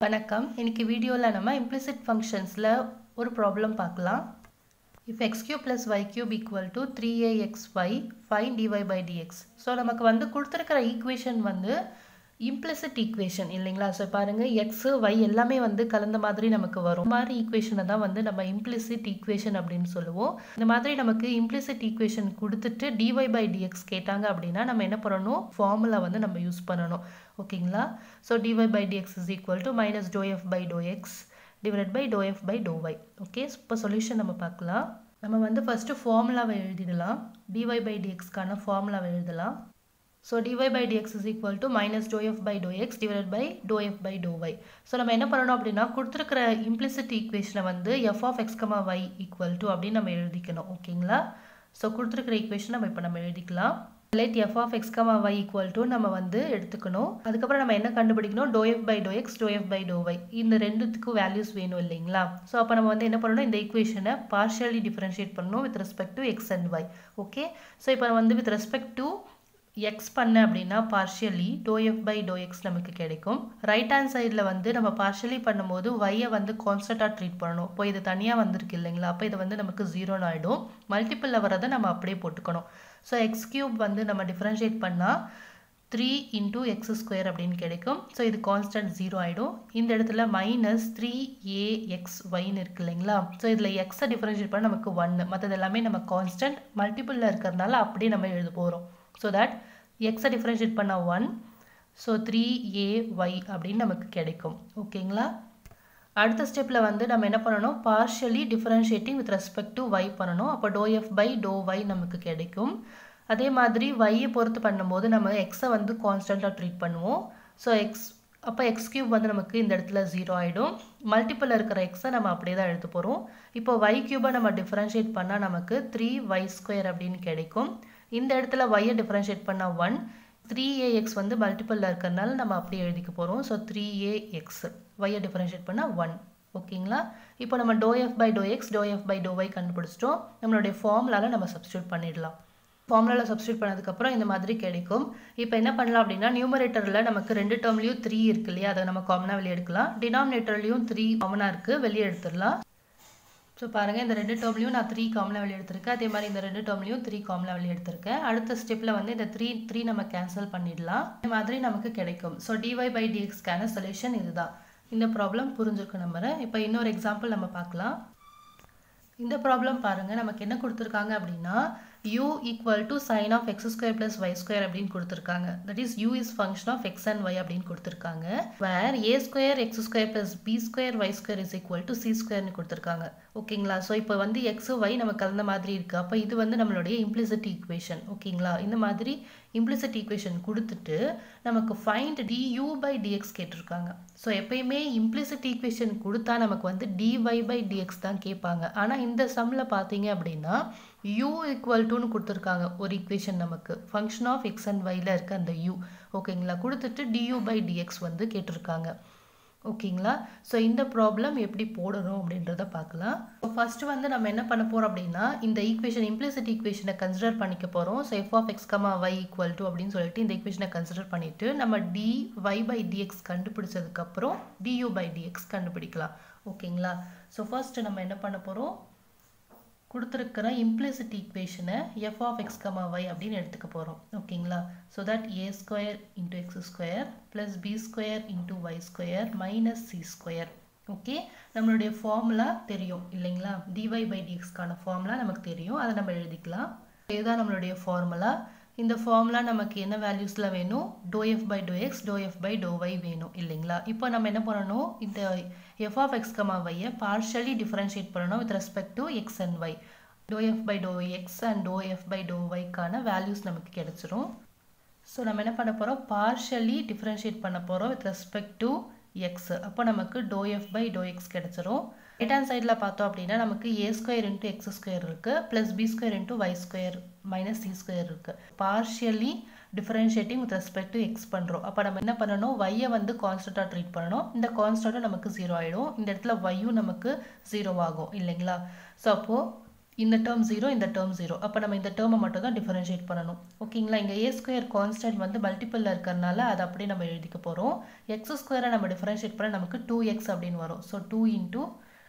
வணக்கம் இன்னைக்கு வீடியோவில் நம்ம implicit ஃபங்க்ஷன்ஸில் ஒரு ப்ராப்ளம் பார்க்கலாம் if x cube plus y cube equal to 3axy find dy by dx so நமக்கு வந்து கொடுத்துருக்கிற ஈக்குவேஷன் வந்து implicit ஈக்குவேஷன் இல்லைங்களா ஸோ பாருங்க x y எல்லாமே வந்து கலந்த மாதிரி நமக்கு வரும் இந்த மாதிரி ஈக்குவேஷனை தான் வந்து நம்ம implicit ஈக்குவேஷன் அப்படின்னு சொல்லுவோம் இந்த மாதிரி நமக்கு implicit ஈக்குவேஷன் கொடுத்துட்டு dy by dx கேட்டாங்க அப்படின்னா நம்ம என்ன பண்ணணும் ஃபார்முலா வந்து நம்ம யூஸ் பண்ணணும் ஓகேங்களா so dy by dx is equal to minus dou f by dou x divided by dou f by dou y okay இப்போ சொல்யூஷன் நம்ம பார்க்கலாம் நம்ம வந்து ஃபஸ்ட்டு ஃபார்முலாவை எழுதிடலாம் dy by dxக்கான ஃபார்முலாவை எழுதலாம் so dy by dx is equal to minus dou f by dou x divided by dou f by dou y so நம்ம என்ன பண்ணணும் அப்படின்னா கொடுத்துருக்கிற implicit ஈக்குவேஷனை வந்து f of x, y equal to அப்படின்னு நம்ம எழுதிக்கணும் ஓகேங்களா ஸோ கொடுத்துருக்கிற ஈக்குவேஷன் நம்ம இப்போ நம்ம எழுதிக்கலாம் let f of x, y equal to நம்ம வந்து எடுத்துக்கணும் அதுக்கப்புறம் நம்ம என்ன கண்டுபிடிக்கணும் dou f by dou x, dou f by dou y இந்த ரெண்டுத்துக்கும் வேல்யூஸ் வேணும் இல்லைங்களா ஸோ அப்போ நம்ம வந்து என்ன பண்ணணும் இந்த ஈக்குவேஷனை பார்ஷியலி டிஃபரன்ஷியேட் பண்ணணும் with respect to x and y okay so இப்போ வந்து வித் ரெஸ்பெக்ட் டு எக்ஸ் பண்ண அப்படின்னா partially doe f by doe x நமக்கு கிடைக்கும் ரைட் ஹேண்ட் சைடில் வந்து நம்ம பார்ஷியலி பண்ணும்போது ஒய்யை வந்து கான்ஸ்டண்ட்டாக ட்ரீட் பண்ணணும் இப்போ இது தனியாக வந்திருக்கு இல்லைங்களா அப்போ இது வந்து நமக்கு ஜீரோன்னு ஆகிடும் மல்டிப்பிளில் வரதை நம்ம அப்படியே போட்டுக்கணும் ஸோ எக்ஸ் கியூப் வந்து நம்ம டிஃப்ரென்ஷியேட் பண்ணால் த்ரீ இன்டூ எக்ஸ் ஸ்கொயர் அப்படின்னு கிடைக்கும் ஸோ இது கான்ஸ்டன்ட் ஜீரோ ஆகிடும் இந்த இடத்துல மைனஸ் த்ரீ ஏ எக்ஸ் ஒய்னு இருக்கு இல்லைங்களா ஸோ இதில் எக்ஸை டிஃப்ரென்ஷியேட் பண்ண நமக்கு ஒன்று மற்றது எல்லாமே நம்ம கான்ஸ்டன்ட் மல்டிபிளில் இருக்கிறதுனால அப்படியே நம்ம எழுத போகிறோம் ஸோ தட் எக்ஸை டிஃப்ரென்ஷியேட் பண்ண one so three a y அப்படின்னு நமக்கு கிடைக்கும் ஓகேங்களா அடுத்த ஸ்டெப்பில் வந்து நம்ம என்ன பண்ணணும் partially differentiating with respect to y பண்ணணும் அப்போ doe f by doe y நமக்கு கிடைக்கும் அதே மாதிரி ஒய்யை பொறுத்து பண்ணும்போது நம்ம எக்ஸை வந்து கான்ஸ்டண்ட்டாக ட்ரீட் பண்ணுவோம் ஸோ எக்ஸ் அப்போ எக்ஸ் கியூப் வந்து நமக்கு இந்த இடத்துல ஜீரோ ஆகிடும் மல்டிப்பிள் இருக்கிற எக்ஸை நம்ம அப்படியே தான் எழுத போகிறோம் இப்போ ஒய் கியூபை நம்ம டிஃப்ரென்ஷியேட் பண்ணால் நமக்கு த்ரீ ஒய் ஸ்கொயர் அப்படின்னு கிடைக்கும் இந்த இடத்துல ஒய்யை டிஃப்ரென்ஷியேட் பண்ணால் ஒன் த்ரீ ஏ எக்ஸ் வந்து மல்டிப்பிளில் இருக்கிறதுனால நம்ம அப்படியே எழுதிக்க போகிறோம் ஸோ த்ரீ ஏ எக்ஸ் ஒய்யை டிஃப்ரென்ஷியேட் பண்ணால் ஒன் ஓகேங்களா இப்போ நம்ம doe f by doe x doe f by doe y கண்டுபிடிச்சிட்டோம் நம்மளுடைய ஃபார்முலாவில் நம்ம சப்ஸ்டியூட் பண்ணிடலாம் ஃபார்முலாவில் சப்ஸ்டியூட் பண்ணதுக்கப்புறம் இந்த மாதிரி கிடைக்கும் இப்போ என்ன பண்ணலாம் அப்படின்னா நியூமரேட்டரில் நமக்கு ரெண்டு டேர்ம்லேயும் த்ரீ இருக்கு இல்லையா அதை நம்ம காமனாக வெளியே எடுக்கலாம் டினாமினேட்டர்லேயும் த்ரீ காமனாக இருக்குது வெளியே எடுத்துடலாம் ஸோ பாருங்கள் இந்த ரெண்டு டேர்ம்லையும் நான் த்ரீ காமனாக வெளியே எடுத்திருக்கேன் அதே மாதிரி இந்த ரெண்டு டேர்ம்லையும் த்ரீ காமனாக வெளியே எடுத்திருக்கேன் அடுத்த ஸ்டெப்பில் வந்து இந்த த்ரீ த்ரீ நம்ம கேன்சல் பண்ணிடலாம் இந்த மாதிரி நமக்கு கிடைக்கும் ஸோ டிஒய் பை டிஎக்ஸ்க்கான சொல்யூஷன் இதுதான் இந்த ப்ராப்ளம் புரிஞ்சிருக்கு நம்புறேன் இப்போ இன்னொரு எக்ஸாம்பிள் நம்ம பார்க்கலாம் இந்த ப்ராப்ளம் பாருங்கள் நமக்கு என்ன கொடுத்துருக்காங்க அப்படின்னா u equal to sin of x square plus y square அப்படின்னு கொடுத்துருக்காங்க that is u is function of x and y அப்படின்னு கொடுத்துருக்காங்க where a square x square plus b square y square is equal to c squareனு கொடுத்துருக்காங்க ஓகேங்களா so இப்போ வந்து X Y நம்ம கலந்த மாதிரி இருக்குது அப்போ இது வந்து நம்மளுடைய இம்ப்ளிசிட் ஈக்குவேஷன் ஓகேங்களா இந்த மாதிரி இம்ப்ளிசிட் ஈக்குவேஷன் கொடுத்துட்டு நமக்கு ஃபைண்ட் du பை டிஎக்ஸ் கேட்டிருக்காங்க ஸோ எப்பயுமே இம்ப்ளிசிட் ஈக்குவேஷன் கொடுத்தா நமக்கு வந்து dy பை டிஎக்ஸ் தான் கேட்பாங்க ஆனால் இந்த சம்மில் பார்த்தீங்க அப்படின்னா u ஈக்குவல் டுன்னு கொடுத்துருக்காங்க ஒரு ஈக்குவேஷன் நமக்கு ஃபங்க்ஷன் ஆஃப் எக்ஸ் அண்ட் ஒயில் இருக்க அந்த u ஓகேங்களா கொடுத்துட்டு du பை டிஎக்ஸ் வந்து கேட்டிருக்காங்க ஓகேங்களா ஸோ இந்த ப்ராப்ளம் எப்படி போடணும் அப்படின்றத பார்க்கலாம் இப்போ ஃபஸ்ட்டு வந்து நம்ம என்ன பண்ண போகிறோம் அப்படின்னா இந்த ஈக்குவேஷன் இம்ப்ளிசிட் ஈக்குவேஷனை கன்சிடர் பண்ணிக்க போகிறோம் so f of x comma y equal to அப்படின்னு சொல்லிட்டு இந்த ஈக்குவேஷனை கன்சிடர் பண்ணிவிட்டு நம்ம டி ஒய் பை டிஎக்ஸ் கண்டுபிடிச்சதுக்கப்புறம் டியூ பை டிஎக்ஸ் கண்டுபிடிக்கலாம் ஓகேங்களா ஸோ ஃபர்ஸ்ட் நம்ம என்ன பண்ண போகிறோம் கொடுத்துருக்கிற இம்ப்ளிசிட் ஈக்குவேஷனை f of x comma y அப்படின்னு எடுத்துக்க போகிறோம் ஓகேங்களா so that a square into x square plus b square into y square minus c square okay நம்மளுடைய ஃபார்முலா தெரியும் இல்லைங்களா டிஒய் பை டிஎக்ஸ்க்கான ஃபார்முலா நமக்கு தெரியும் அதை நம்ம எழுதிக்கலாம் இதுதான் நம்மளுடைய ஃபார்முலா இந்த ஃபார்முலா நமக்கு என்ன வேல்யூஸில் வேணும் doe f by doe x doe f by doe y வேணும் இல்லைங்களா இப்போ நம்ம என்ன பண்ணணும் இந்த எஃப் ஆஃப் எக்ஸ் கமா ஒய்யை பார்ஷலி டிஃப்ரென்ஷியேட் பண்ணணும் with respect to x and y doe f by doe x and doe f by doe ஒய்க்கான வேல்யூஸ் நமக்கு கிடைச்சிரும் ஸோ நம்ம என்ன பண்ண போகிறோம் பார்ஷலி டிஃப்ரென்ஷியேட் பண்ண போகிறோம் வித் ரெஸ்பெக்ட் டு எக்ஸ் அப்போ நமக்கு doe f by doe x கிடைச்சிரும் ரைட் ஹேண்ட் சைடில் பார்த்தோம் அப்படின்னா நமக்கு a square into x square இருக்குது plus b square into y square minus c square இருக்குது partially differentiating with respect to x பண்ணுறோம் அப்போ நம்ம என்ன பண்ணணும் ஒய்யை வந்து கான்ஸ்டண்ட்டாக ட்ரீட் பண்ணணும் இந்த கான்ஸ்டண்ட்டும் நமக்கு ஜீரோ ஆகிடும் இந்த இடத்துல ஒய்யும் நமக்கு ஜீரோ ஆகும் இல்லைங்களா ஸோ அப்போது இந்த டேர்ம் ஜீரோ இந்த டேர்ம் ஜீரோ அப்போ நம்ம இந்த டேர்மை மட்டும் தான் டிஃபரன்ஷியேட் பண்ணணும் ஓகேங்களா இங்கே ஏ ஸ்கொயர் கான்ஸ்டன்ட் வந்து மல்டிப்பிளில் இருக்கிறனால அதை அப்படியே நம்ம எழுதிக்க போகிறோம் எக்ஸ் ஸ்கொயரை நம்ம டிஃபரன்ஷியேட் பண்ண நமக்கு டூ எக்ஸ் அப்படின்னு வரும் so two into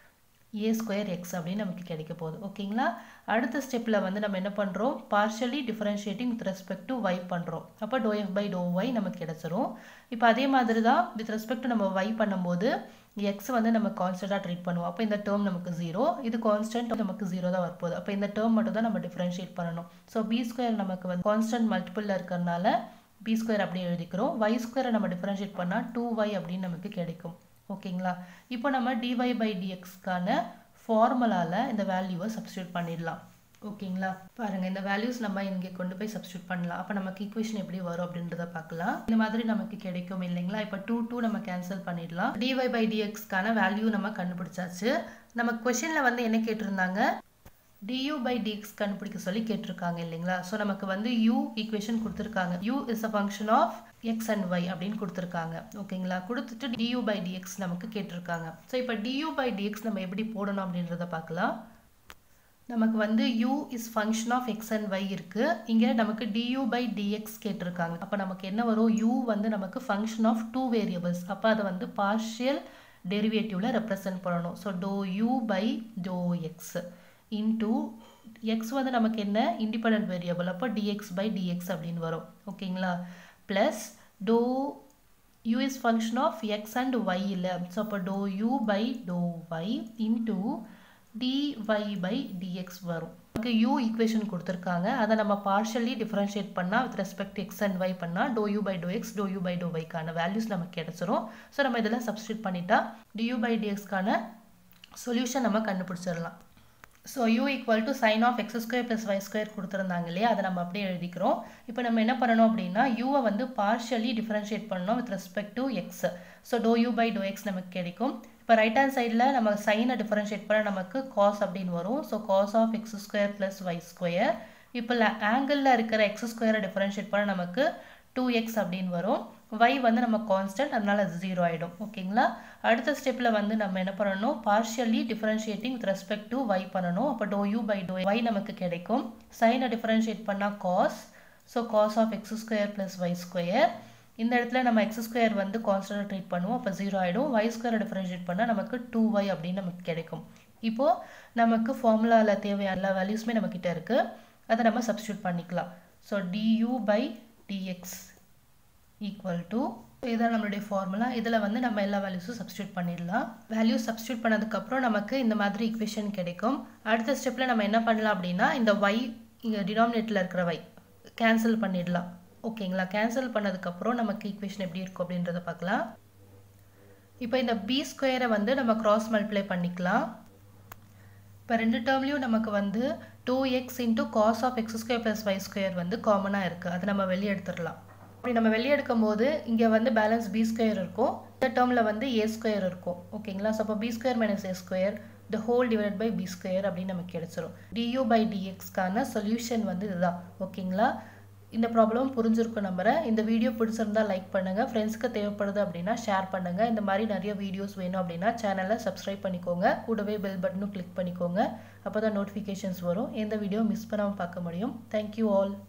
a square x அப்படின்னு நமக்கு கிடைக்க போகுது ஓகேங்களா அடுத்த ஸ்டெப்பில் வந்து நம்ம என்ன பண்ணுறோம் partially differentiating with respect to y பண்ணுறோம் அப்போ doe f by doe y நமக்கு கிடச்சிரும் இப்போ அதே மாதிரி தான் வித் ரெஸ்பெக்ட் டு நம்ம ஒய் பண்ணும்போது எக்ஸ் வந்து நம்ம கான்ஸ்டண்ட்டாக ட்ரீட் பண்ணுவோம் அப்போ இந்த டேர்ம் நமக்கு ஜீரோ இது கான்ஸ்டன்ட் நமக்கு ஜீரோ தான் வரப்போகுது அப்போ இந்த டேர்ம் மட்டும் தான் நம்ம டிஃபரன்ஷியேட் பண்ணணும் ஸோ பி ஸ்கொயர் நமக்கு வந்து கான்ஸ்டன்ட் மல்டிபிளில் இருக்கிறனால பி ஸ்கொயர் அப்படி எழுதிக்கிறோம் ஒய் ஸ்கொயரை நம்ம டிஃபரன்ஷியேட் பண்ணால் டூ ஒய் அப்படின்னு நமக்கு கிடைக்கும் ஓகேங்களா இப்போ நம்ம டிஒய் பை டிஎக்ஸ்க்கான ஃபார்முலாவில் இந்த வேல்யூவை சப்ஸ்டியூட் பண்ணிடலாம் ஓகேங்களா பாருங்க இந்த வேல்யூஸ் நம்ம இங்கே கொண்டு போய் சப்ஸ்டியூட் பண்ணலாம் அப்போ நமக்கு ஈக்குவேஷன் எப்படி வரும் அப்படின்றத பார்க்கலாம் இந்த மாதிரி நமக்கு கிடைக்கும் இல்லைங்களா இப்போ டூ டூ நம்ம கேன்சல் பண்ணிடலாம் டிஒய் பை டிஎக்ஸ்க்கான வேல்யூ நம்ம கண்டுபிடிச்சாச்சு நம்ம கொஷனில் வந்து என்ன கேட்டிருந்தாங்க du பை dx கண்டுபிடிக்க சொல்லி கேட்டிருக்காங்க இல்லைங்களா ஸோ நமக்கு வந்து u ஈக்குவேஷன் கொடுத்துருக்காங்க u is a function of x and y அப்படின்னு கொடுத்துருக்காங்க ஓகேங்களா கொடுத்துட்டு du பை dx நமக்கு கேட்டிருக்காங்க ஸோ இப்போ du பை dx நம்ம எப்படி போடணும் அப்படின்றத பார்க்கலாம் நமக்கு வந்து u is function of x and y இருக்கு இங்கே நமக்கு du பை dx கேட்டிருக்காங்க அப்போ நமக்கு என்ன வரும் u வந்து நமக்கு ஃபங்க்ஷன் ஆஃப் டூ வேரியபிள்ஸ் அப்போ அதை வந்து பார்ஷியல் டெரிவேட்டிவ்ல ரெப்ரசன்ட் பண்ணணும் so doe u by doe x into x வந்து நமக்கு என்ன இண்டிபெண்ட் வேரியபிள் அப்போ டிஎக்ஸ் பை டிஎக்ஸ் அப்படின்னு வரும் ஓகேங்களா plus doe u is function of x and y இல்லை ஸோ அப்போ doe u by doe y into dy by dx வரும் நமக்கு யூ ஈக்குவேஷன் கொடுத்துருக்காங்க அதை நம்ம பார்ஷியலி டிஃபரன்ஷியேட் பண்ணால் with respect x and y பண்ணால் doe u by doe x to u by doe ஒய்க்கான வேல்யூஸ் நமக்கு கிடச்சிரும் ஸோ நம்ம இதெல்லாம் சப்ஸ்டியூட் பண்ணிட்டா டியூ பை டிஎக்ஸ்க்கான சொல்யூஷன் நம்ம கண்டுபிடிச்சிடலாம் so u equal to sine of x square plus y square கொடுத்துருந்தாங்க இல்லையா அதை நம்ம அப்படியே எழுதிக்கிறோம் இப்போ நம்ம என்ன பண்ணணும் அப்படின்னா யூவை வந்து பார்ஷியலி டிஃபரன்ஷியேட் பண்ணணும் with respect to x so doe u by doe x நமக்கு கிடைக்கும் இப்போ ரைட் ஹேண்ட் சைடில் நம்ம சைனை டிஃபரன்ஷியேட் பண்ண நமக்கு காஸ் அப்படின்னு வரும் so cos of x square plus y square இப்போ ஆங்கிளில் இருக்கிற எக்ஸ் ஸ்கொயரை டிஃபரன்ஷியேட் பண்ண நமக்கு டூ எக்ஸ் அப்படின்னு வரும் y வந்து நம்ம கான்ஸ்டன்ட் அதனால அது ஜீரோ ஆகிடும் ஓகேங்களா அடுத்த ஸ்டெப்பில் வந்து நம்ம என்ன பண்ணணும் partially differentiating with respect to y பண்ணணும் அப்போ doe u by doe y நமக்கு கிடைக்கும் சைனை டிஃபரன்ஷியேட் பண்ணால் cos so cos of x square plus y square இந்த இடத்துல நம்ம எக்ஸ் ஸ்கொயர் வந்து கான்ஸ்டன்ட் ட்ரீட் பண்ணுவோம் அப்போ ஜீரோ ஆகிடும் ஒய் ஸ்கொயரை டிஃபரன்ஷியேட் பண்ணால் நமக்கு டூ ஒய் அப்படின்னு நமக்கு கிடைக்கும் இப்போது நமக்கு ஃபார்முலாவில் தேவையான எல்லா வேல்யூஸுமே நம்மக்கிட்ட இருக்குது அதை நம்ம சப்ஸ்டியூட் பண்ணிக்கலாம் so du by dx equal to இதான் நம்மளுடைய ஃபார்முலா இதில் வந்து நம்ம எல்லா வேல்யூஸும் சப்ஸ்டியூட் பண்ணிடலாம் வேல்யூஸ் சப்ஸ்டியூட் பண்ணதுக்கப்புறம் நமக்கு இந்த மாதிரி ஈக்குவேஷன் கிடைக்கும் அடுத்த ஸ்டெப்பில் நம்ம என்ன பண்ணலாம் அப்படின்னா இந்த ஒய் இங்கே டினாமினேட்டில் இருக்கிற ஒய் கேன்சல் பண்ணிடலாம் ஓகேங்களா கேன்சல் பண்ணதுக்கப்புறம் நமக்கு ஈக்குவேஷன் எப்படி இருக்கும் அப்படின்றத பார்க்கலாம் இப்போ இந்த பி ஸ்கொயரை வந்து நம்ம கிராஸ் மல்டிப்ளை பண்ணிக்கலாம் இப்போ ரெண்டு டேர்ம்லையும் நமக்கு வந்து two x into cos of x square plus y square வந்து காமனாக இருக்குது அதை நம்ம வெளியே எடுத்துடலாம் அப்படி நம்ம வெளியே எடுக்கும் போது இங்கே வந்து பேலன்ஸ் பி ஸ்கொயர் இருக்கும் இந்த டேர்மில் வந்து ஏ ஸ்கொயர் இருக்கும் ஓகேங்களா ஸோ அப்போ b square minus a square the whole divide by b square அப்படின்னு நமக்கு கிடைச்சிரும் டியூ பை டிஎக்ஸ்க்கான சொல்யூஷன் வந்து இதுதான் ஓகேங்களா இந்த ப்ராப்ளம் புரிஞ்சிருக்கும் நம்புறேன் இந்த வீடியோ பிடிச்சிருந்தா லைக் பண்ணுங்கள் ஃப்ரெண்ட்ஸ்க்கு தேவைப்படுது அப்படின்னா ஷேர் பண்ணுங்கள் இந்த மாதிரி நிறைய வீடியோஸ் வேணும் அப்படின்னா சேனலை சப்ஸ்கிரைப் பண்ணிக்கோங்க கூடவே பெல் பட்டனும் கிளிக் பண்ணிக்கோங்க அப்போ தான் நோட்டிஃபிகேஷன்ஸ் வரும் எந்த வீடியோ மிஸ் பண்ணாமல் பார்க்க முடியும் தேங்க்யூ ஆல்